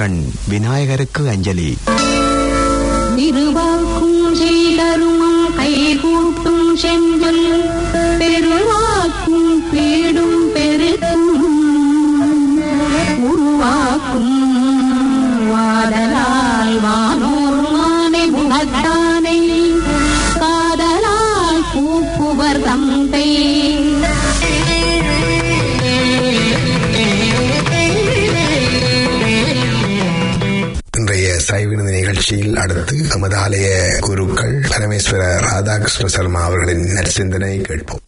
கண் விநாயகருக்கு அஞ்சலி திருவாக்கும் செய்தரும் கைகூட்டும் செஞ்சொல் பெருவாக்கும் பீடும் பெருக்கும் உருவாக்கும் வாதலால் வானோர் மானை முகத்தானை காதலால் கூப்புவர் தந்தை இன்றைய சைவினது நிகழ்ச்சியில் அடுத்து நமது ஆலய குருக்கள் பரமேஸ்வர ராதாகிருஷ்ண சர்மா அவர்களின் நற்சிந்தனை கேட்போம்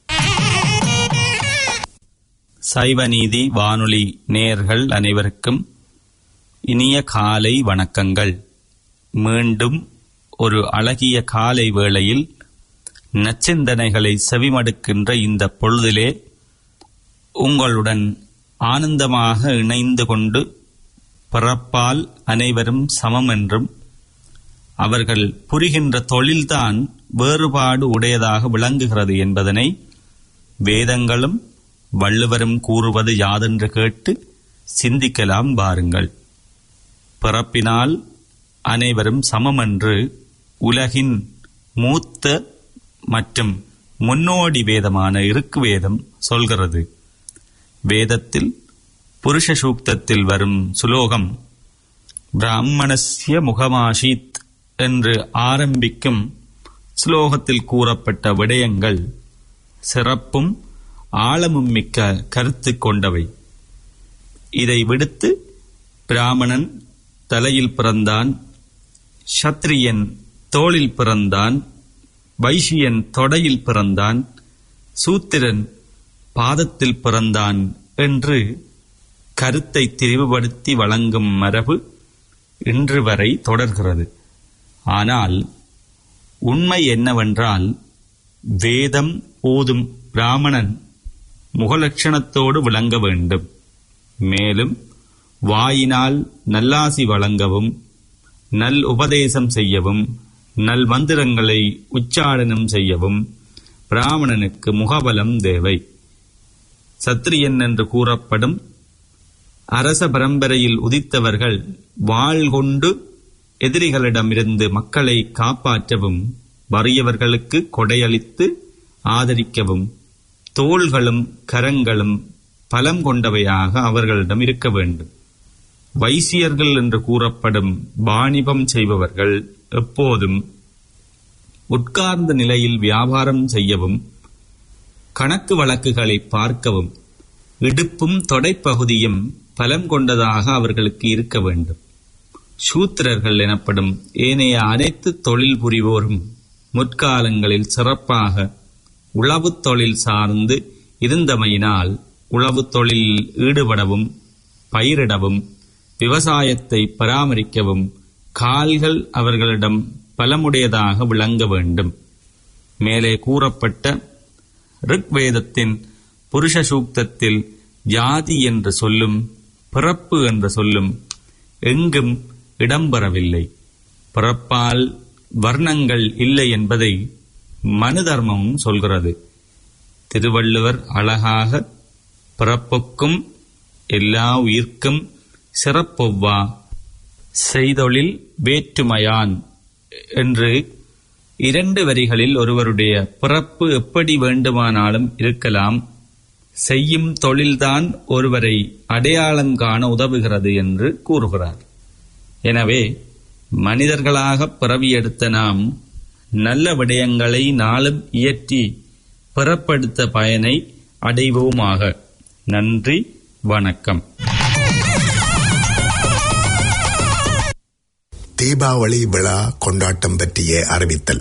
சைவநீதி வானொலி நேயர்கள் அனைவருக்கும் இனிய காலை வணக்கங்கள் மீண்டும் ஒரு அழகிய காலை வேளையில் நச்சிந்தனைகளை செவிமடுக்கின்ற இந்த பொழுதிலே உங்களுடன் ஆனந்தமாக இணைந்து கொண்டு பிறப்பால் அனைவரும் சமம் என்றும் அவர்கள் புரிகின்ற தொழில்தான் வேறுபாடு உடையதாக விளங்குகிறது என்பதனை வேதங்களும் வள்ளுவரும் கூறுவது யாதென்று கேட்டு சிந்திக்கலாம் பாருங்கள் பிறப்பினால் அனைவரும் சமம் என்று உலகின் மூத்த மற்றும் முன்னோடி வேதமான இருக்கு வேதம் சொல்கிறது வேதத்தில் புருஷ சூக்தத்தில் வரும் சுலோகம் பிராமணஸ்ய முகமாஷித் என்று ஆரம்பிக்கும் ஸ்லோகத்தில் கூறப்பட்ட விடயங்கள் சிறப்பும் ஆழமும் மிக்க கருத்து கொண்டவை இதை விடுத்து பிராமணன் தலையில் பிறந்தான் சத்திரியன் தோளில் பிறந்தான் வைசியன் தொடையில் பிறந்தான் சூத்திரன் பாதத்தில் பிறந்தான் என்று கருத்தை திரிவுபடுத்தி வழங்கும் மரபு இன்று வரை தொடர்கிறது ஆனால் உண்மை என்னவென்றால் வேதம் ஓதும் பிராமணன் முகலட்சணத்தோடு விளங்க வேண்டும் மேலும் வாயினால் நல்லாசி வழங்கவும் நல் உபதேசம் செய்யவும் நல் மந்திரங்களை உச்சாரணம் செய்யவும் பிராமணனுக்கு முகபலம் தேவை சத்திரியன் என்று கூறப்படும் அரச பரம்பரையில் உதித்தவர்கள் வாழ் கொண்டு எதிரிகளிடமிருந்து மக்களை காப்பாற்றவும் வறியவர்களுக்கு கொடையளித்து ஆதரிக்கவும் தோள்களும் கரங்களும் பலம் கொண்டவையாக அவர்களிடம் இருக்க வேண்டும் வைசியர்கள் என்று கூறப்படும் வாணிபம் செய்பவர்கள் எப்போதும் உட்கார்ந்த நிலையில் வியாபாரம் செய்யவும் கணக்கு வழக்குகளை பார்க்கவும் இடுப்பும் தொடைப்பகுதியும் பலம் கொண்டதாக அவர்களுக்கு இருக்க வேண்டும் சூத்திரர்கள் எனப்படும் ஏனைய அனைத்து தொழில் புரிவோரும் முற்காலங்களில் சிறப்பாக உழவுத் தொழில் சார்ந்து இருந்தமையினால் உழவுத் தொழிலில் ஈடுபடவும் பயிரிடவும் விவசாயத்தை பராமரிக்கவும் கால்கள் அவர்களிடம் பலமுடையதாக விளங்க வேண்டும் மேலே கூறப்பட்ட ரிக்வேதத்தின் புருஷ சூக்தத்தில் ஜாதி என்ற சொல்லும் பிறப்பு என்ற சொல்லும் எங்கும் இடம்பெறவில்லை பிறப்பால் வர்ணங்கள் இல்லை என்பதை மனு தர்மமும் சொல்கிறது திருவள்ளுவர் அழகாக பிறப்புக்கும் எல்லா உயிர்க்கும் சிறப்பொவ்வா செய்தொழில் வேற்றுமையான் என்று இரண்டு வரிகளில் ஒருவருடைய பிறப்பு எப்படி வேண்டுமானாலும் இருக்கலாம் செய்யும் தொழில்தான் ஒருவரை அடையாளம் காண உதவுகிறது என்று கூறுகிறார் எனவே மனிதர்களாக பிறவியெடுத்த நாம் நல்ல விடயங்களை நாளும் இயற்றி பிறப்படுத்த பயனை அடைவோமாக நன்றி வணக்கம் தீபாவளி விழா கொண்டாட்டம் பற்றிய அறிவித்தல்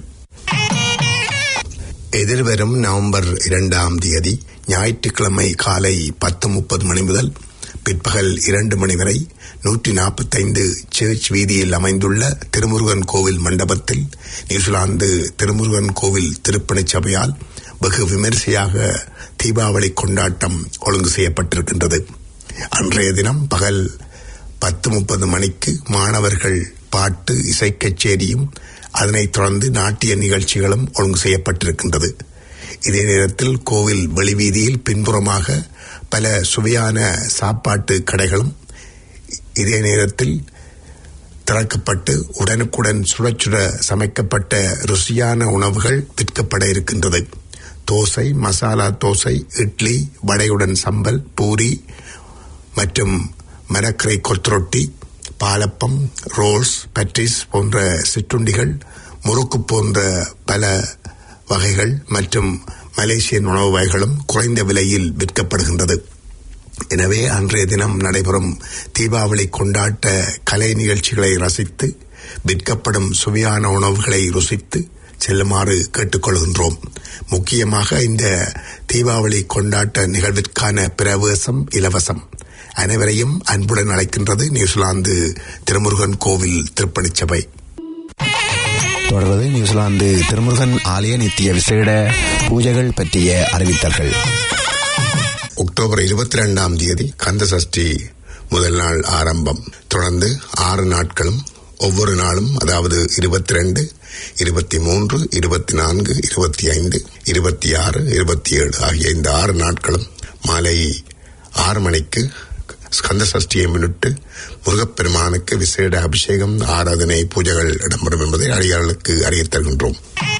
எதிர்வரும் நவம்பர் இரண்டாம் தேதி ஞாயிற்றுக்கிழமை காலை பத்து முப்பது மணி முதல் பிற்பகல் இரண்டு மணி வரை நூற்றி நாற்பத்தைந்து சர்ச் வீதியில் அமைந்துள்ள திருமுருகன் கோவில் மண்டபத்தில் நியூசிலாந்து திருமுருகன் கோவில் திருப்பணிச் சபையால் வெகு விமரிசையாக தீபாவளி கொண்டாட்டம் ஒழுங்கு செய்யப்பட்டிருக்கின்றது அன்றைய தினம் பகல் பத்து முப்பது மணிக்கு மாணவர்கள் பாட்டு இசை கச்சேரியும் அதனைத் தொடர்ந்து நாட்டிய நிகழ்ச்சிகளும் ஒழுங்கு செய்யப்பட்டிருக்கின்றது இதே நேரத்தில் கோவில் வெளிவீதியில் பின்புறமாக பல சுவையான சாப்பாட்டு கடைகளும் இதே நேரத்தில் திறக்கப்பட்டு உடனுக்குடன் சுட சுட சமைக்கப்பட்ட ருசியான உணவுகள் விற்கப்பட இருக்கின்றது தோசை மசாலா தோசை இட்லி வடையுடன் சம்பல் பூரி மற்றும் மரக்கரை கொத்ரொட்டி பாலப்பம் ரோல்ஸ் பட்ரிஸ் போன்ற சிற்றுண்டிகள் முறுக்கு போன்ற பல வகைகள் மற்றும் மலேசியன் உணவு வகைகளும் குறைந்த விலையில் விற்கப்படுகின்றது எனவே அன்றைய தினம் நடைபெறும் தீபாவளி கொண்டாட்ட கலை நிகழ்ச்சிகளை ரசித்து விற்கப்படும் சுவையான உணவுகளை ருசித்து செல்லுமாறு கேட்டுக்கொள்கின்றோம் முக்கியமாக இந்த தீபாவளி கொண்டாட்ட நிகழ்விற்கான பிரவேசம் இலவசம் அனைவரையும் அன்புடன் அழைக்கின்றது நியூசிலாந்து திருமுருகன் கோவில் திருப்பணிச்சபை தொடர்வது நியூசிலாந்து திருமுருகன் ஆலய நித்திய விசேட பூஜைகள் பற்றிய அறிவித்தல்கள் அக்டோபர் இருபத்தி ரெண்டாம் தேதி கந்த சஷ்டி முதல் நாள் ஆரம்பம் தொடர்ந்து ஆறு நாட்களும் ஒவ்வொரு நாளும் அதாவது இருபத்தி ரெண்டு இருபத்தி மூன்று இருபத்தி நான்கு இருபத்தி ஐந்து இருபத்தி ஆறு இருபத்தி ஏழு ஆகிய இந்த ஆறு நாட்களும் மாலை ஆறு மணிக்கு ஸ்கந்த சஷ்டியை முன்னிட்டு முருகப்பெருமானுக்கு விசேட அபிஷேகம் ஆராதனை பூஜைகள் இடம்பெறும் என்பதை அடியார்களுக்கு அறியத் தருகின்றோம்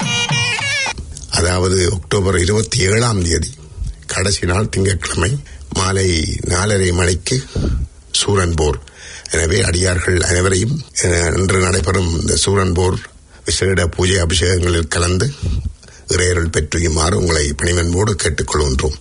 அதாவது அக்டோபர் இருபத்தி ஏழாம் தேதி கடைசி நாள் திங்கட்கிழமை மாலை நாலரை மணிக்கு சூரன் போர் எனவே அடியார்கள் அனைவரையும் அஹ், இன்று நடைபெறும் இந்த சூரன் போர் விசேட பூஜை அபிஷேகங்களில் கலந்து இறையருள் பெற்றுமாறு உங்களை பணிவன்போடு கேட்டுக்கொள்கின்றோம்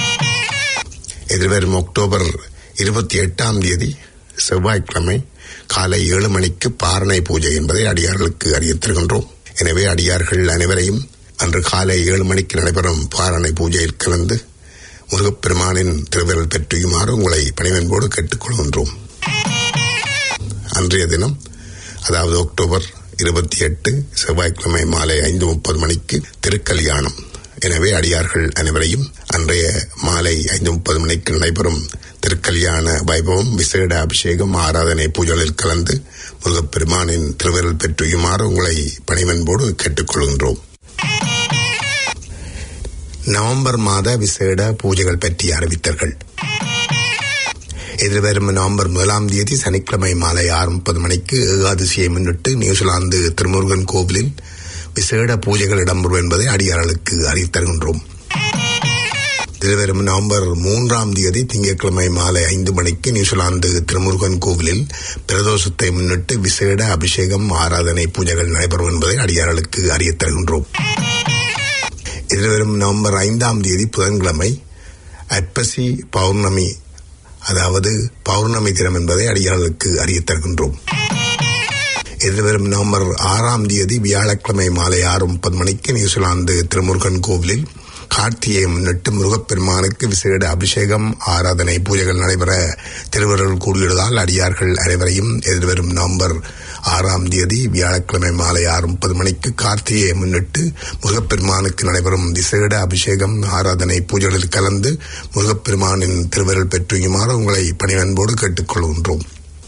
எதிர்வரும் அக்டோபர் இருபத்தி எட்டாம் தேதி செவ்வாய்க்கிழமை காலை ஏழு மணிக்கு பாரணை பூஜை என்பதை அடியார்களுக்கு அறியத் தருகின்றோம் எனவே அடியார்கள் அனைவரையும் அன்று காலை ஏழு மணிக்கு நடைபெறும் பாரணை பூஜையில் கலந்து முருகப்பெருமானின் திருவிரல் பெற்றியுமாறு உங்களை பணிவன்போடு கேட்டுக்கொள்கின்றோம் அன்றைய தினம் அதாவது அக்டோபர் இருபத்தி எட்டு செவ்வாய்க்கிழமை மாலை ஐந்து முப்பது மணிக்கு திருக்கல்யாணம் எனவே அடியார்கள் அனைவரையும் அன்றைய மாலை ஐந்து முப்பது மணிக்கு நடைபெறும் திருக்கல்யாண வைபவம் விசேட அபிஷேகம் ஆராதனை பூஜைகளில் கலந்து முருகப்பெருமானின் திருவிரல் பெற்றியுமாறு உங்களை பணிவன்போடு கேட்டுக்கொள்கின்றோம் நவம்பர் மாத விசேட பூஜைகள் பற்றி அறிவித்தர்கள் எதிர்வரும் நவம்பர் முதலாம் தேதி சனிக்கிழமை மாலை ஆறு முப்பது மணிக்கு ஏகாதசியை முன்னிட்டு நியூசிலாந்து திருமுருகன் கோவிலில் விசேட பூஜைகள் இடம்பெறும் என்பதை அடியார்களுக்கு அறிவித்தருகின்றோம் எதிர்வரும் நவம்பர் மூன்றாம் தேதி திங்கட்கிழமை மாலை ஐந்து மணிக்கு நியூசிலாந்து திருமுருகன் கோவிலில் பிரதோஷத்தை முன்னிட்டு விசேட அபிஷேகம் ஆராதனை பூஜைகள் நடைபெறும் என்பதை அடியார்களுக்கு அறியத் தருகின்றோம் எதிர்வரும் நவம்பர் ஐந்தாம் தேதி புதன்கிழமை அற்பசி பௌர்ணமி அதாவது பௌர்ணமி தினம் என்பதை அடியார்களுக்கு அறியத் தருகின்றோம் எதிர்வரும் நவம்பர் ஆறாம் தேதி வியாழக்கிழமை மாலை ஆறு முப்பது மணிக்கு நியூசிலாந்து திருமுருகன் கோவிலில் கார்த்திகையை முன்னிட்டு முருகப்பெருமானுக்கு விசேட அபிஷேகம் ஆராதனை பூஜைகள் நடைபெற திருவருள் கூடியுள்ளதால் அடியார்கள் அனைவரையும் எதிர்வரும் நவம்பர் ஆறாம் தேதி வியாழக்கிழமை மாலை ஆறு முப்பது மணிக்கு கார்த்திகையை முன்னிட்டு முருகப்பெருமானுக்கு நடைபெறும் விசேட அபிஷேகம் ஆராதனை பூஜைகளில் கலந்து முருகப்பெருமானின் திருவருள் பெற்றுயுமாறு உங்களை பணிவன்போடு கேட்டுக்கொள்கின்றோம்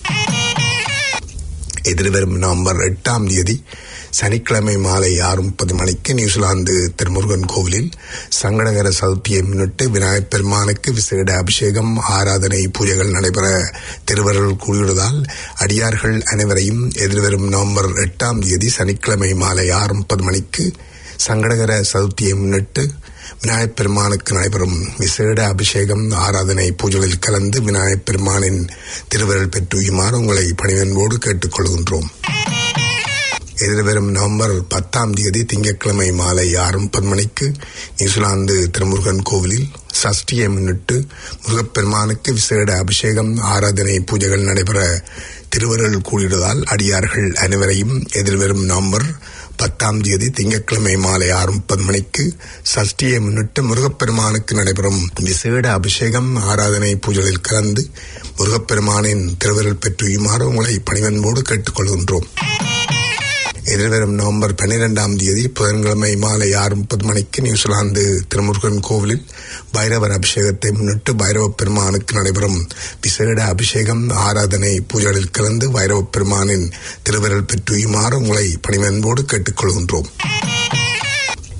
எதிர்வரும் நவம்பர் எட்டாம் தேதி சனிக்கிழமை மாலை ஆறு முப்பது மணிக்கு நியூசிலாந்து திருமுருகன் கோவிலில் சங்கடகர சதுர்த்தியை முன்னிட்டு விநாயகப் பெருமானுக்கு விசேட அபிஷேகம் ஆராதனை பூஜைகள் நடைபெற திருவருள் கூறியுள்ளதால் அடியார்கள் அனைவரையும் எதிர்வரும் நவம்பர் எட்டாம் தேதி சனிக்கிழமை மாலை ஆறு முப்பது மணிக்கு சங்கடகர சதுர்த்தியை முன்னிட்டு விநாயகப் பெருமானுக்கு நடைபெறும் விசேட அபிஷேகம் ஆராதனை பூஜைகளில் கலந்து விநாயகப் பெருமானின் திருவருள் பெற்றுயுமாறு உங்களை பணிவன்போடு கேட்டுக்கொள்கின்றோம் எதிர்வரும் நவம்பர் பத்தாம் தேதி திங்கட்கிழமை மாலை ஆறு முப்பது மணிக்கு நியூசிலாந்து திருமுருகன் கோவிலில் சஷ்டியை முன்னிட்டு முருகப்பெருமானுக்கு விசேட அபிஷேகம் ஆராதனை பூஜைகள் நடைபெற திருவருள் கூடியதால் அடியார்கள் அனைவரையும் எதிர்வரும் நவம்பர் பத்தாம் தேதி திங்கட்கிழமை மாலை ஆறு முப்பது மணிக்கு சஷ்டியை முன்னிட்டு முருகப்பெருமானுக்கு நடைபெறும் விசேட அபிஷேகம் ஆராதனை பூஜைகளில் கலந்து முருகப்பெருமானின் திருவருள் பெற்றுயுமாறு உங்களை பணிவன்போடு கேட்டுக்கொள்கின்றோம் எதிர்வரும் நவம்பர் பன்னிரெண்டாம் தேதி புதன்கிழமை மாலை ஆறு முப்பது மணிக்கு நியூசிலாந்து திருமுருகன் கோவிலில் பைரவர் அபிஷேகத்தை முன்னிட்டு பைரவ பெருமானுக்கு நடைபெறும் விசேட அபிஷேகம் ஆராதனை பூஜைகளில் கலந்து பைரவ பெருமானின் திருவிரல் பெற்றுயுமாறு உங்களை பணிவன்போடு கேட்டுக்கொள்கின்றோம்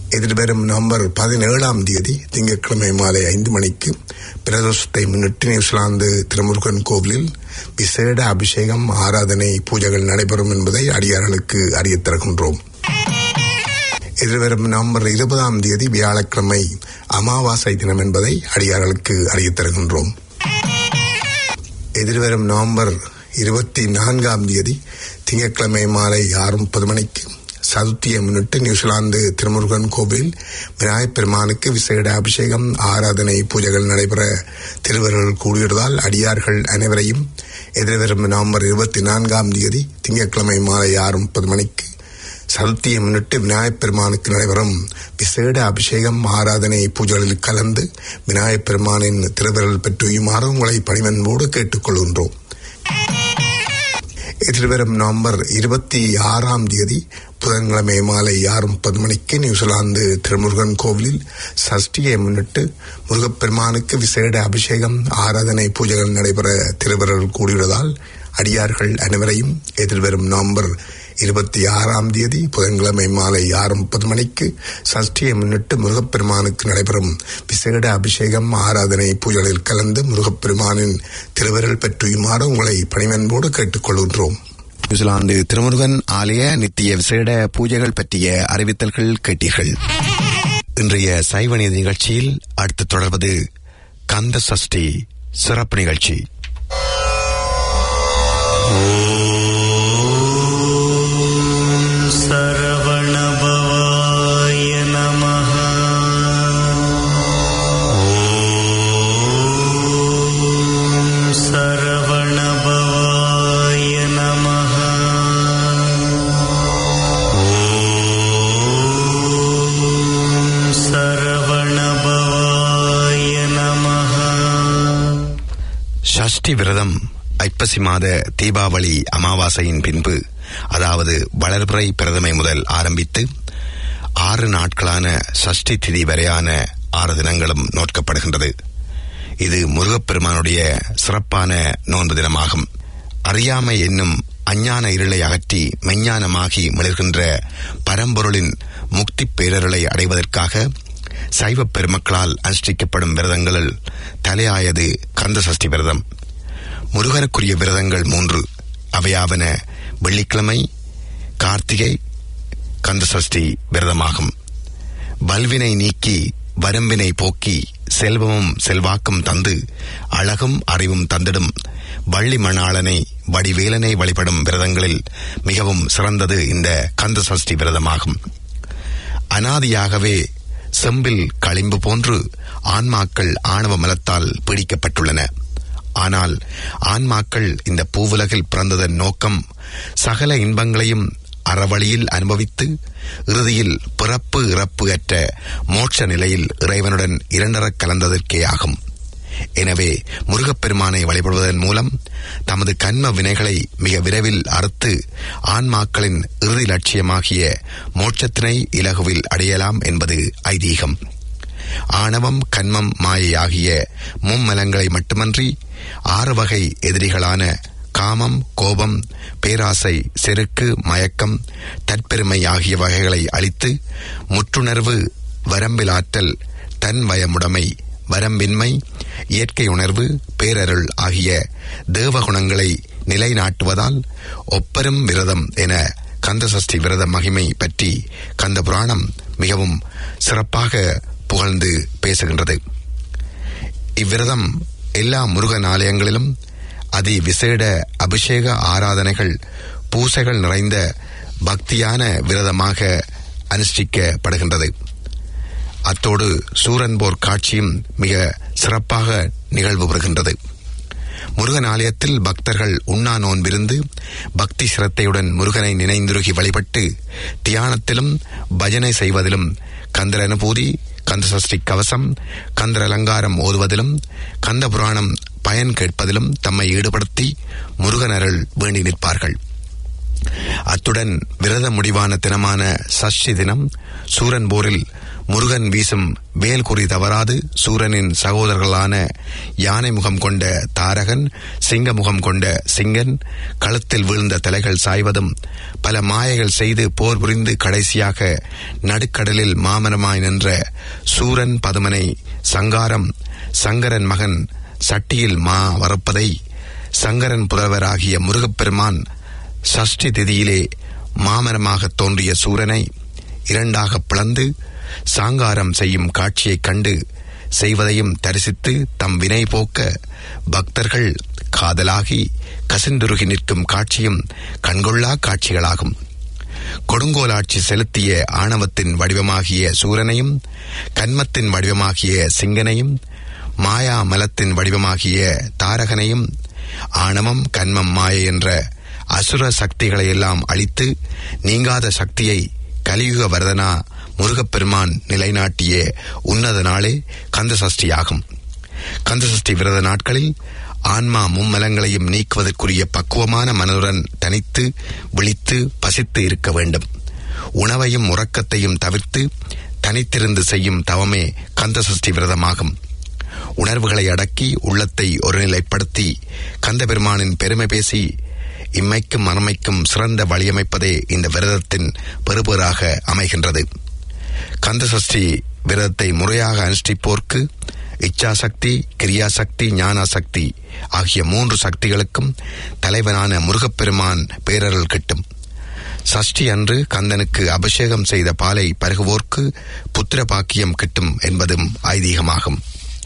எதிர்வரும் நவம்பர் பதினேழாம் தேதி திங்கட்கிழமை மாலை ஐந்து மணிக்கு பிரதோஷத்தை முன்னிட்டு நியூசிலாந்து திருமுருகன் கோவிலில் விசேட அபிஷேகம் ஆராதனை பூஜைகள் நடைபெறும் என்பதை அடியார்களுக்கு அறியத் தருகின்றோம் எதிர்வரும் நவம்பர் இருபதாம் தேதி வியாழக்கிழமை அமாவாசை தினம் என்பதை அடியார்களுக்கு அறியத் தருகின்றோம் எதிர்வரும் நவம்பர் இருபத்தி நான்காம் தேதி திங்கட்கிழமை மாலை ஆறு முப்பது மணிக்கு சதுர்த்தியை முன்னிட்டு நியூசிலாந்து திருமுருகன் கோவில் விநாயகப் பெருமானுக்கு விசேட அபிஷேகம் ஆராதனை பூஜைகள் நடைபெற திருவர்கள் கூடியுள்ளதால் அடியார்கள் அனைவரையும் எதிர்வரும் நவம்பர் இருபத்தி நான்காம் தேதி திங்கட்கிழமை மாலை ஆறு முப்பது மணிக்கு சதுர்த்தியை முன்னிட்டு விநாயகப் பெருமானுக்கு நடைபெறும் விசேட அபிஷேகம் ஆராதனை பூஜைகளில் கலந்து விநாயகப் பெருமானின் திருவிரல் பெற்றுயுமாறு உங்களை பணிவன்போடு கேட்டுக்கொள்கின்றோம் எதிர்வரும் நவம்பர் இருபத்தி ஆறாம் தேதி புதன்கிழமை மாலை ஆறு முப்பது மணிக்கு நியூசிலாந்து திருமுருகன் கோவிலில் சஷ்டியை முன்னிட்டு முருகப்பெருமானுக்கு விசேட அபிஷேகம் ஆராதனை பூஜைகள் நடைபெற திருவர்கள் கூடியுள்ளதால் அடியார்கள் அனைவரையும் எதிர்வரும் நவம்பர் இருபத்தி ஆறாம் தேதி புதன்கிழமை மாலை ஆறு முப்பது மணிக்கு சஷ்டியை முன்னிட்டு முருகப்பெருமானுக்கு நடைபெறும் விசேட அபிஷேகம் ஆராதனை பூஜைகளில் கலந்து முருகப்பெருமானின் திருவருள் பெற்றுயுமாறு உங்களை பணிவன்போடு கேட்டுக்கொள்கின்றோம் நியூசிலாந்து திருமுருகன் ஆலய நித்திய விசேட பூஜைகள் பற்றிய அறிவித்தல்கள் கேட்டீர்கள் இன்றைய சைவ நீதி நிகழ்ச்சியில் அடுத்து தொடர்வது கந்த சஷ்டி சிறப்பு நிகழ்ச்சி सरवणभवाय नमः ॐ सरवणभवाय नमः ॐ सरवणभवाय नमः ஷஷ்டி விரதம் ஐப்பசி மாத தீபாவளி அமாவாசையின் பின்பு அதாவது வளர்பிறை பிரதமை முதல் ஆரம்பித்து ஆறு நாட்களான சஷ்டி திதி வரையான ஆறு தினங்களும் நோட்கப்படுகின்றது இது முருகப்பெருமானுடைய சிறப்பான நோன்பு தினமாகும் அறியாமை என்னும் அஞ்ஞான இருளை அகற்றி மெஞ்ஞானமாகி மிளர்கின்ற பரம்பொருளின் முக்தி பேரருளை அடைவதற்காக சைவப் பெருமக்களால் அனுஷ்டிக்கப்படும் விரதங்களில் தலையாயது கந்த சஷ்டி விரதம் முருகனுக்குரிய விரதங்கள் மூன்று அவையாவன வெள்ளிக்கிழமை கார்த்திகை கந்த சஷ்டி விரதமாகும் வல்வினை நீக்கி வரம்பினை போக்கி செல்வமும் செல்வாக்கும் தந்து அழகும் அறிவும் தந்திடும் வள்ளி மணாளனை வடிவேலனை வழிபடும் விரதங்களில் மிகவும் சிறந்தது இந்த கந்த சஷ்டி விரதமாகும் அனாதியாகவே செம்பில் களிம்பு போன்று ஆன்மாக்கள் ஆணவ மலத்தால் பிடிக்கப்பட்டுள்ளன ஆனால் ஆன்மாக்கள் இந்த பூவுலகில் பிறந்ததன் நோக்கம் சகல இன்பங்களையும் அறவழியில் அனுபவித்து இறுதியில் பிறப்பு இறப்பு அற்ற மோட்ச நிலையில் இறைவனுடன் இரண்டரக் கலந்ததற்கே ஆகும் எனவே முருகப்பெருமானை வழிபடுவதன் மூலம் தமது கண்ம வினைகளை மிக விரைவில் அறுத்து ஆன்மாக்களின் இறுதி லட்சியமாகிய மோட்சத்தினை இலகுவில் அடையலாம் என்பது ஐதீகம் ஆணவம் கண்மம் மாயை ஆகிய மும்மலங்களை மட்டுமன்றி ஆறு வகை எதிரிகளான காமம் கோபம் பேராசை செருக்கு மயக்கம் தற்பெருமை ஆகிய வகைகளை அழித்து முற்றுணர்வு வரம்பிலாற்றல் தன் வயமுடைமை வரம்பின்மை இயற்கை உணர்வு பேரருள் ஆகிய தேவகுணங்களை நிலைநாட்டுவதால் ஒப்பரும் விரதம் என கந்தசஷ்டி விரத மகிமை பற்றி கந்த புராணம் மிகவும் சிறப்பாக புகழ்ந்து பேசுகின்றது இவ்விரதம் எல்லா முருகன் ஆலயங்களிலும் அதி விசேட அபிஷேக ஆராதனைகள் பூசைகள் நிறைந்த பக்தியான விரதமாக அனுஷ்டிக்கப்படுகின்றது அத்தோடு சூரன்போர் காட்சியும் மிக சிறப்பாக நிகழ்வு பெறுகின்றது முருகன் ஆலயத்தில் பக்தர்கள் உண்ணா நோன்பிருந்து பக்தி சிரத்தையுடன் முருகனை நினைந்துருகி வழிபட்டு தியானத்திலும் பஜனை செய்வதிலும் கந்தர் அனுபூதி கந்தசஷ்டி கவசம் கந்தர் அலங்காரம் ஓதுவதிலும் கந்த புராணம் பயன் கேட்பதிலும் தம்மை ஈடுபடுத்தி முருகன் அருள் வேண்டி நிற்பார்கள் அத்துடன் விரத முடிவான தினமான சஷ்டி தினம் சூரன்போரில் முருகன் வீசும் வேல் குறி தவறாது சூரனின் சகோதரர்களான யானை முகம் கொண்ட தாரகன் சிங்க முகம் கொண்ட சிங்கன் களத்தில் வீழ்ந்த தலைகள் சாய்வதும் பல மாயைகள் செய்து போர் புரிந்து கடைசியாக நடுக்கடலில் மாமரமாய் நின்ற சூரன் பதுமனை சங்காரம் சங்கரன் மகன் சட்டியில் மா வரப்பதை சங்கரன் புதல்வராகிய முருகப்பெருமான் சஷ்டி திதியிலே மாமரமாக தோன்றிய சூரனை இரண்டாக பிளந்து சாங்காரம் செய்யும் காட்சியைக் கண்டு செய்வதையும் தரிசித்து தம் வினை போக்க பக்தர்கள் காதலாகி கசிந்துருகி நிற்கும் காட்சியும் கண்கொள்ளா காட்சிகளாகும் கொடுங்கோலாட்சி செலுத்திய ஆணவத்தின் வடிவமாகிய சூரனையும் கன்மத்தின் வடிவமாகிய சிங்கனையும் மாயா மலத்தின் வடிவமாகிய தாரகனையும் ஆணவம் கன்மம் மாயை என்ற அசுர சக்திகளை எல்லாம் அழித்து நீங்காத சக்தியை கலியுக வரதனா முருகப்பெருமான் நிலைநாட்டிய உன்னத நாளே கந்த சஷ்டியாகும் கந்த சஷ்டி விரத நாட்களில் ஆன்மா மும்மலங்களையும் நீக்குவதற்குரிய பக்குவமான மனதுடன் தனித்து விழித்து பசித்து இருக்க வேண்டும் உணவையும் உறக்கத்தையும் தவிர்த்து தனித்திருந்து செய்யும் தவமே கந்த சஷ்டி விரதமாகும் உணர்வுகளை அடக்கி உள்ளத்தை ஒருநிலைப்படுத்தி கந்தபெருமானின் பெருமை பேசி இம்மைக்கும் மறுமைக்கும் சிறந்த வழியமைப்பதே இந்த விரதத்தின் பெறுபேறாக அமைகின்றது கந்தசஷ்டி விரதத்தை முறையாக அனுஷ்டிப்போர்க்கு இச்சாசக்தி கிரியாசக்தி ஞானாசக்தி ஆகிய மூன்று சக்திகளுக்கும் தலைவனான முருகப்பெருமான் பேரருள் கிட்டும் சஷ்டி அன்று கந்தனுக்கு அபிஷேகம் செய்த பாலை பருகுவோர்க்கு புத்திர பாக்கியம் கிட்டும் என்பதும் ஐதீகமாகும்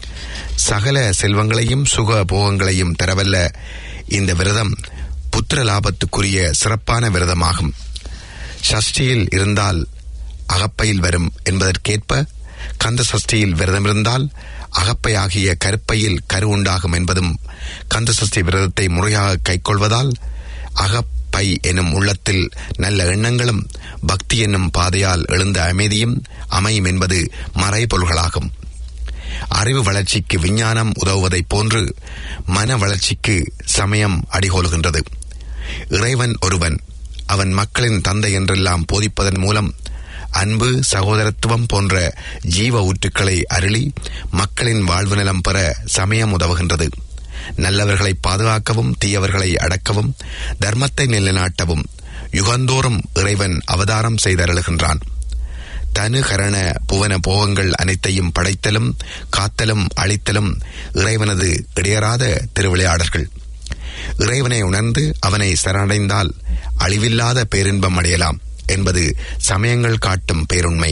சகல செல்வங்களையும் சுக போகங்களையும் தரவல்ல இந்த விரதம் புத்திர லாபத்துக்குரிய சிறப்பான விரதமாகும் சஷ்டியில் இருந்தால் அகப்பையில் வரும் என்பதற்கேற்ப கந்த சஷ்டியில் விரதமிருந்தால் அகப்பை ஆகிய கருப்பையில் கரு உண்டாகும் என்பதும் கந்த சஷ்டி விரதத்தை முறையாக கைக்கொள்வதால் அகப்பை எனும் உள்ளத்தில் நல்ல எண்ணங்களும் பக்தி என்னும் பாதையால் எழுந்த அமைதியும் அமையும் என்பது மறைபொருள்களாகும் அறிவு வளர்ச்சிக்கு விஞ்ஞானம் உதவுவதைப் போன்று மன வளர்ச்சிக்கு சமயம் அடிகோலுகின்றது இறைவன் ஒருவன் அவன் மக்களின் தந்தை என்றெல்லாம் போதிப்பதன் மூலம் அன்பு சகோதரத்துவம் போன்ற ஜீவ ஊற்றுக்களை அருளி மக்களின் வாழ்வு நலம் பெற சமயம் உதவுகின்றது நல்லவர்களை பாதுகாக்கவும் தீயவர்களை அடக்கவும் தர்மத்தை நிலைநாட்டவும் யுகந்தோறும் இறைவன் அவதாரம் செய்தருளுகின்றான் தனு கரண புவன போகங்கள் அனைத்தையும் படைத்தலும் காத்தலும் அழித்தலும் இறைவனது இடையறாத திருவிளையாடல்கள் இறைவனை உணர்ந்து அவனை சரணடைந்தால் அழிவில்லாத பேரின்பம் அடையலாம் என்பது சமயங்கள் காட்டும் பேருண்மை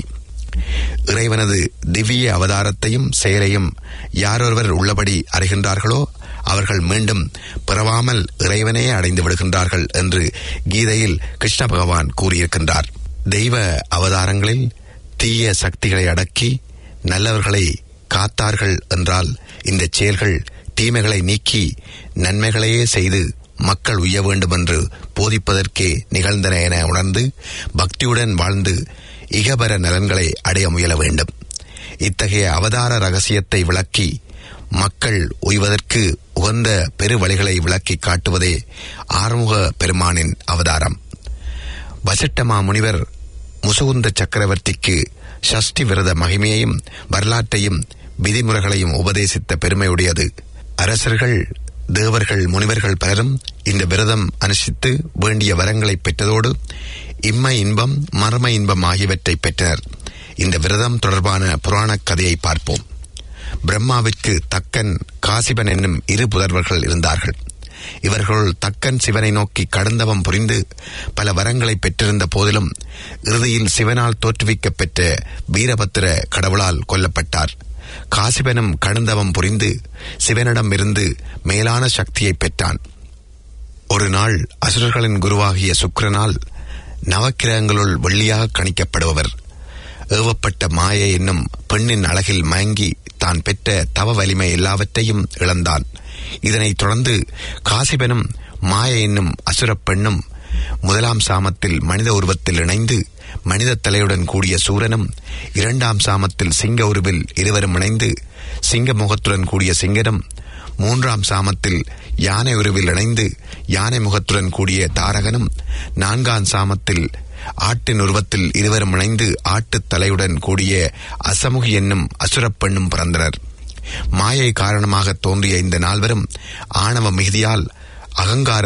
இறைவனது திவ்ய அவதாரத்தையும் செயலையும் யாரொருவர் உள்ளபடி அறிகின்றார்களோ அவர்கள் மீண்டும் பிறவாமல் இறைவனே அடைந்து விடுகின்றார்கள் என்று கீதையில் கிருஷ்ண பகவான் கூறியிருக்கின்றார் தெய்வ அவதாரங்களில் தீய சக்திகளை அடக்கி நல்லவர்களை காத்தார்கள் என்றால் இந்த செயல்கள் தீமைகளை நீக்கி நன்மைகளையே செய்து மக்கள் உய்ய வேண்டும் என்று போதிப்பதற்கே நிகழ்ந்தன என உணர்ந்து பக்தியுடன் வாழ்ந்து இகபர நலன்களை அடைய முயல வேண்டும் இத்தகைய அவதார ரகசியத்தை விளக்கி மக்கள் உய்வதற்கு உகந்த பெரு வழிகளை விளக்கி காட்டுவதே ஆறுமுக பெருமானின் அவதாரம் வசிட்டமா முனிவர் முசுகுந்த சக்கரவர்த்திக்கு ஷஷ்டி விரத மகிமையையும் வரலாற்றையும் விதிமுறைகளையும் உபதேசித்த பெருமையுடையது அரசர்கள் தேவர்கள் முனிவர்கள் பலரும் இந்த விரதம் அனுஷ்டித்து வேண்டிய வரங்களை பெற்றதோடு இம்மை இன்பம் மர்ம இன்பம் ஆகியவற்றை பெற்றனர் இந்த விரதம் தொடர்பான புராணக் கதையை பார்ப்போம் பிரம்மாவிற்கு தக்கன் காசிபன் என்னும் இரு புதல்வர்கள் இருந்தார்கள் இவர்களுள் தக்கன் சிவனை நோக்கி கடுந்தவம் புரிந்து பல வரங்களை பெற்றிருந்த போதிலும் இறுதியில் சிவனால் தோற்றுவிக்கப் பெற்ற வீரபத்திர கடவுளால் கொல்லப்பட்டார் காசிபனும் கடுந்தவம் புரிந்து சிவனிடம் இருந்து மேலான சக்தியை பெற்றான் ஒரு நாள் அசுரர்களின் குருவாகிய சுக்கிரனால் நவக்கிரகங்களுள் வெள்ளியாக கணிக்கப்படுபவர் ஏவப்பட்ட மாயை என்னும் பெண்ணின் அழகில் மயங்கி தான் பெற்ற தவ வலிமை எல்லாவற்றையும் இழந்தான் இதனைத் தொடர்ந்து காசிபனும் மாய என்னும் அசுரப் பெண்ணும் முதலாம் சாமத்தில் மனித உருவத்தில் இணைந்து மனித தலையுடன் கூடிய சூரனும் இரண்டாம் சாமத்தில் சிங்க உருவில் இருவரும் இணைந்து சிங்க முகத்துடன் கூடிய சிங்கனும் மூன்றாம் சாமத்தில் யானை உருவில் இணைந்து யானை முகத்துடன் கூடிய தாரகனும் நான்காம் சாமத்தில் ஆட்டின் உருவத்தில் இருவரும் இணைந்து ஆட்டுத் தலையுடன் கூடிய அசமுகி என்னும் அசுரப் பெண்ணும் பிறந்தனர் மாயை காரணமாக தோன்றிய இந்த நால்வரும் ஆணவ மிகுதியால் அகங்கார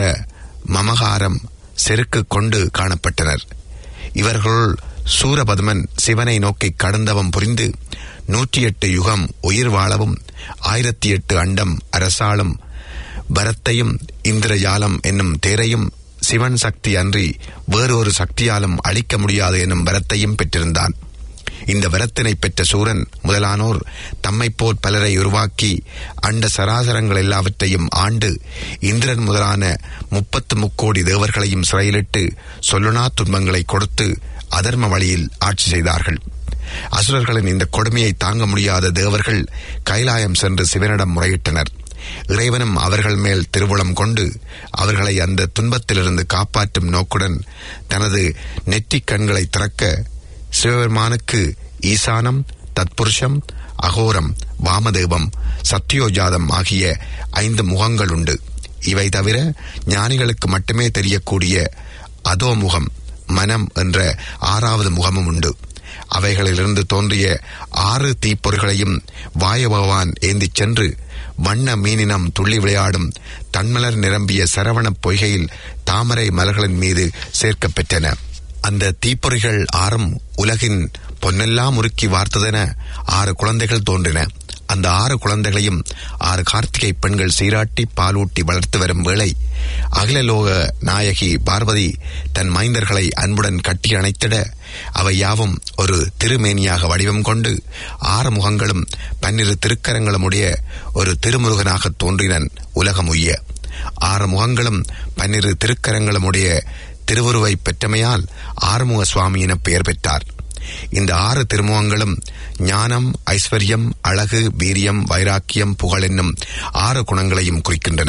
மமகாரம் செருக்கு கொண்டு காணப்பட்டனர் இவர்களுள் சூரபதுமன் சிவனை நோக்கி கடந்தவம் புரிந்து நூற்றி எட்டு யுகம் உயிர் வாழவும் ஆயிரத்தி எட்டு அண்டம் அரசாளும் பரத்தையும் இந்திரஜாலம் என்னும் தேரையும் சிவன் சக்தி அன்றி வேறொரு சக்தியாலும் அழிக்க முடியாது என்னும் வரத்தையும் பெற்றிருந்தான் இந்த வரத்தினை பெற்ற சூரன் முதலானோர் தம்மைப் போல் பலரை உருவாக்கி அண்ட சராசரங்கள் எல்லாவற்றையும் ஆண்டு இந்திரன் முதலான முப்பத்து முக்கோடி தேவர்களையும் சிறையிலிட்டு சொல்லுனா துன்பங்களை கொடுத்து அதர்ம வழியில் ஆட்சி செய்தார்கள் அசுரர்களின் இந்த கொடுமையை தாங்க முடியாத தேவர்கள் கைலாயம் சென்று சிவனிடம் முறையிட்டனர் இறைவனும் அவர்கள் மேல் திருவுளம் கொண்டு அவர்களை அந்த துன்பத்திலிருந்து காப்பாற்றும் நோக்குடன் தனது நெற்றிக் கண்களை திறக்க சிவபெருமானுக்கு ஈசானம் தத்புருஷம் அகோரம் வாமதேவம் சத்யோஜாதம் ஆகிய ஐந்து முகங்கள் உண்டு இவை தவிர ஞானிகளுக்கு மட்டுமே தெரியக்கூடிய அதோமுகம் மனம் என்ற ஆறாவது முகமும் உண்டு அவைகளிலிருந்து தோன்றிய ஆறு தீப்பொறிகளையும் வாய பகவான் ஏந்திச் சென்று வண்ண மீனினம் துள்ளி விளையாடும் தன்மலர் நிரம்பிய சரவணப் பொய்கையில் தாமரை மலர்களின் மீது சேர்க்கப் பெற்றன அந்த தீப்பொறிகள் ஆறும் உலகின் பொன்னெல்லாம் உருக்கி வார்த்ததென ஆறு குழந்தைகள் தோன்றின அந்த ஆறு குழந்தைகளையும் ஆறு கார்த்திகை பெண்கள் சீராட்டி பாலூட்டி வளர்த்து வரும் வேளை அகிலலோக நாயகி பார்வதி தன் மைந்தர்களை அன்புடன் கட்டி அணைத்திட அவை யாவும் ஒரு திருமேனியாக வடிவம் கொண்டு ஆறு முகங்களும் பன்னிரு திருக்கரங்களும் உடைய ஒரு திருமுருகனாக தோன்றினன் உலகம் உய்ய ஆறு முகங்களும் பன்னிரு திருக்கரங்களும் உடைய திருவுருவை பெற்றமையால் ஆறுமுக சுவாமி என பெயர் பெற்றார் இந்த ஆறு திருமுகங்களும் ஞானம் ஐஸ்வர்யம் அழகு வீரியம் வைராக்கியம் புகழ் என்னும் ஆறு குணங்களையும் குறிக்கின்றன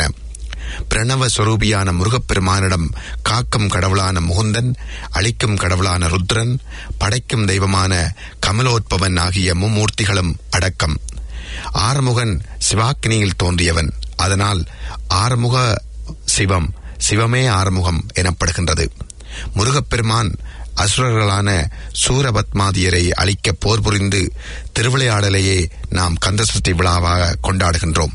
பிரணவ சொரூபியான முருகப்பெருமானிடம் காக்கும் கடவுளான முகுந்தன் அழிக்கும் கடவுளான ருத்ரன் படைக்கும் தெய்வமான கமலோத்பவன் ஆகிய மும்மூர்த்திகளும் அடக்கம் ஆறுமுகன் சிவாக்கினியில் தோன்றியவன் அதனால் ஆறுமுக சிவம் சிவமே ஆறுமுகம் எனப்படுகின்றது முருகப்பெருமான் அசுரர்களான சூரபத்மாதியரை அழிக்க போர் புரிந்து திருவிளையாடலையே நாம் கந்தசஷ்டி விழாவாக கொண்டாடுகின்றோம்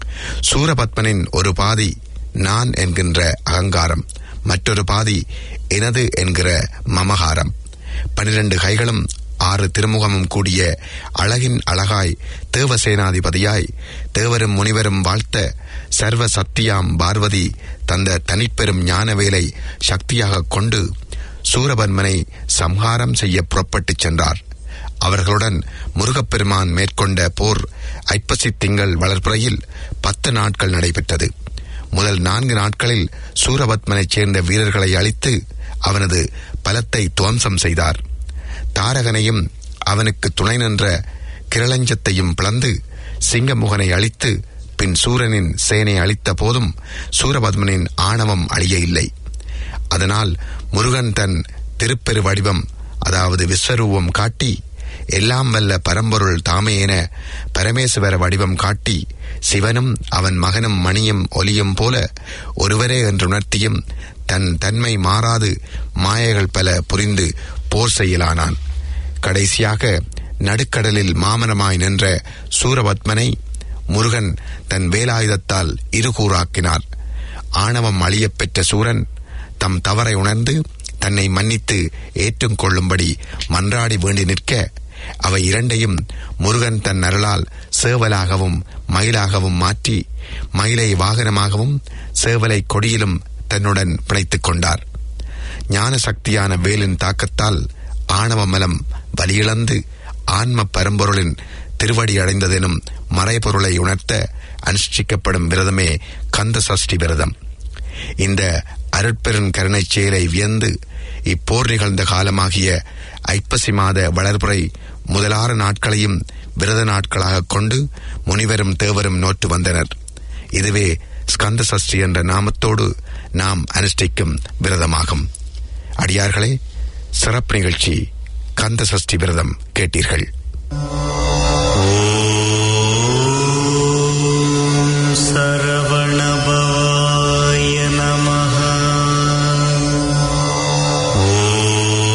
சூரபத்மனின் ஒரு பாதி நான் என்கின்ற அகங்காரம் மற்றொரு பாதி எனது என்கிற மமகாரம் பனிரெண்டு கைகளும் ஆறு திருமுகமும் கூடிய அழகின் அழகாய் தேவசேனாதிபதியாய் தேவரும் முனிவரும் வாழ்த்த சர்வ சக்தியாம் பார்வதி தந்த தனிப்பெரும் ஞானவேலை சக்தியாக கொண்டு சூரபன்மனை சம்ஹாரம் செய்ய புறப்பட்டுச் சென்றார் அவர்களுடன் முருகப்பெருமான் மேற்கொண்ட போர் ஐப்பசி திங்கள் வளர்ப்புறையில் பத்து நாட்கள் நடைபெற்றது முதல் நான்கு நாட்களில் சூரபத்மனைச் சேர்ந்த வீரர்களை அழித்து அவனது பலத்தை துவம்சம் செய்தார் தாரகனையும் அவனுக்கு துணை நின்ற கிரளஞ்சத்தையும் பிளந்து சிங்கமுகனை அழித்து பின் சூரனின் சேனை அழித்த போதும் சூரபத்மனின் ஆணவம் அழிய இல்லை அதனால் முருகன் தன் திருப்பெரு வடிவம் அதாவது விஸ்வரூபம் காட்டி எல்லாம் வல்ல பரம்பொருள் தாமே என பரமேஸ்வர வடிவம் காட்டி சிவனும் அவன் மகனும் மணியும் ஒலியும் போல ஒருவரே என்று உணர்த்தியும் தன் தன்மை மாறாது மாயைகள் பல புரிந்து போர் செய்யலானான் கடைசியாக நடுக்கடலில் மாமனமாய் நின்ற சூரபத்மனை முருகன் தன் வேலாயுதத்தால் இருகூறாக்கினார் ஆணவம் அழியப் பெற்ற சூரன் தம் தவறை உணர்ந்து தன்னை மன்னித்து ஏற்றுக் கொள்ளும்படி மன்றாடி வேண்டி நிற்க அவை இரண்டையும் முருகன் தன் அருளால் சேவலாகவும் மயிலாகவும் மாற்றி மயிலை வாகனமாகவும் சேவலை கொடியிலும் தன்னுடன் பிணைத்துக் கொண்டார் ஞான சக்தியான வேலின் தாக்கத்தால் ஆணவ மலம் வலியிழந்து ஆன்ம பரம்பொருளின் திருவடி அடைந்ததெனும் மறைபொருளை உணர்த்த அனுஷ்டிக்கப்படும் விரதமே கந்த சஷ்டி விரதம் இந்த அருட்பெருன் கருணைச் செயலை வியந்து இப்போர் நிகழ்ந்த காலமாகிய ஐப்பசி மாத வளர்புறை முதலாறு நாட்களையும் விரத நாட்களாக கொண்டு முனிவரும் தேவரும் நோட்டு வந்தனர் இதுவே ஸ்கந்த சஷ்டி என்ற நாமத்தோடு நாம் அனுஷ்டிக்கும் விரதமாகும் அடியார்களே சிறப்பு நிகழ்ச்சி கந்த சஷ்டி விரதம் கேட்டீர்கள் சரவணபவாய நமः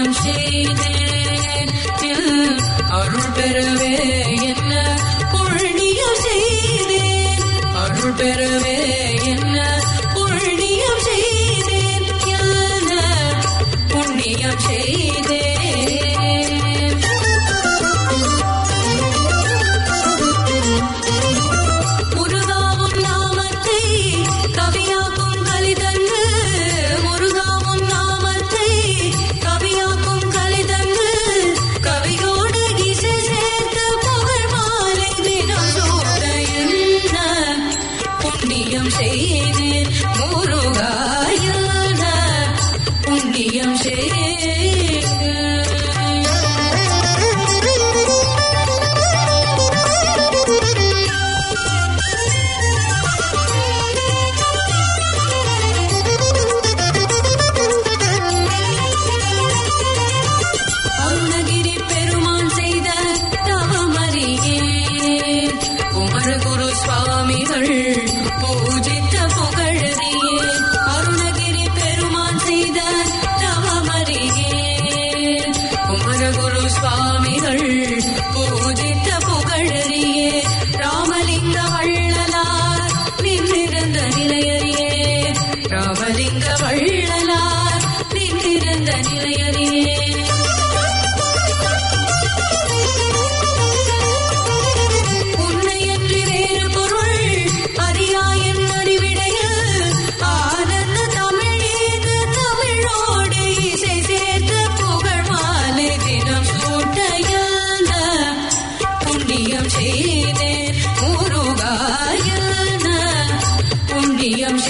புண்ணியம் செய்தேன் அருள் பெறவே என்ன புண்ணியம் செய்தேன் அருள் பெறவே என்ன புண்ணியம் செய்தேன் என்ன புண்ணியம் செய்தேன் முருகாவும் நாமத்தை கவியாக்கும் கலிதன்று முருகாவும் நாமத்தை கவியாக்கும் கலிதன்று கவியோடு இசை சேர்த்து புகழ் மாலை தினம் சூட என்ன புண்ணியம் செய்தேன் முருகாயன புண்ணியம் அருணகிரி பெருமான் செய்த தவமறியேன் குமரகுரு சுவாமிகள் பூஜித்த புகழறியேன் அருணகிரி பெருமான் செய்த தவமறியேன் குமரகுரு சுவாமிகள் பூஜித்த புகழறியே ராமலிங்க வள்ளலார் நின்றிருந்த நிலையறியே ராமலிங்க வள்ளலார் நின்றிருந்த நிலையறியே உன்னையன்றி வேறு பொருள் அறியாயன் அறிவிடையில் ஆனந்த தமிழேது தமிழோடு இசை சேர்த்து புகழ் மாலை தினம் சூட்டையான புண்ணியம் செய்தேன் முருகாயன புண்ணியம்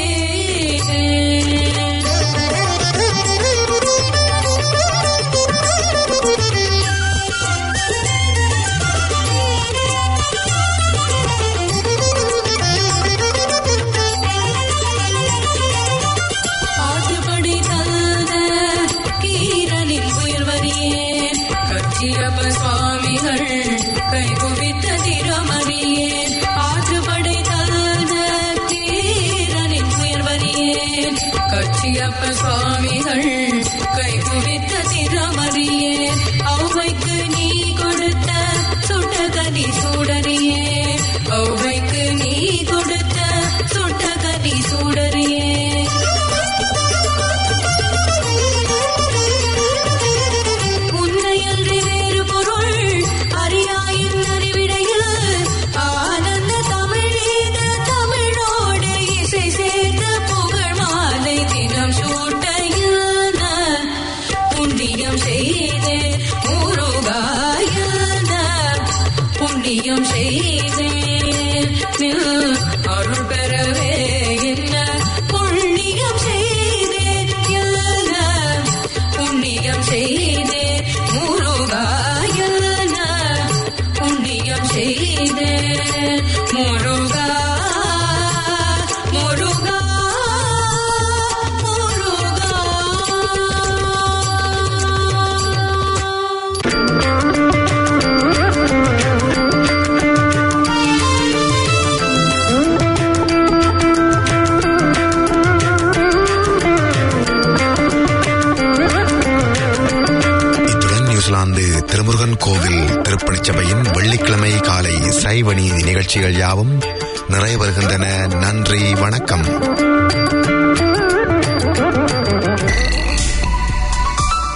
பாட்டுப்படி தந்த கீரனின் உயர்வறியேன் கச்சியப்ப சுவாமிகள் கை குவித்த திறமறியேன் ஆற்றுப்படை தந்த கீரனின் உயர்வறியேன் கச்சியப்ப சுவாமிகள் கை குவித்த திறமறியேன் ஔவைக்கு நீ கொடுத்த சுட்டகனி சூடறியே ஔவைக்கு நீ கொடுத்த சுட்டகனி சூடறியே உன்னையன்றி வேறு பொருள் அறியாயின் அறிவிடையில் ஆனந்த தமிழீத தமிழோடு இசை சேர்ந்த புகழ் மாலை தினம் சூட்டையான புண்ணியம் செய்தே முருகாயன புண்ணியம் செய்தேன் நில் அருள் பெறவே என்ன புண்ணியம் செய்தேன் என்ன புண்ணியம் செய்தே முருகாயன புண்ணியம் செய்தே முருகா முருகா முருகா இத்துடன் நியூசிலாந்து திருமுருகன் கோவில் திருப்பணிச் சபையின் வெள்ளிக்கிழமை காலை சைவ நீதி நிகழ்ச்சிகள் யாவும் நிறைய வருகின்றன நன்றி வணக்கம்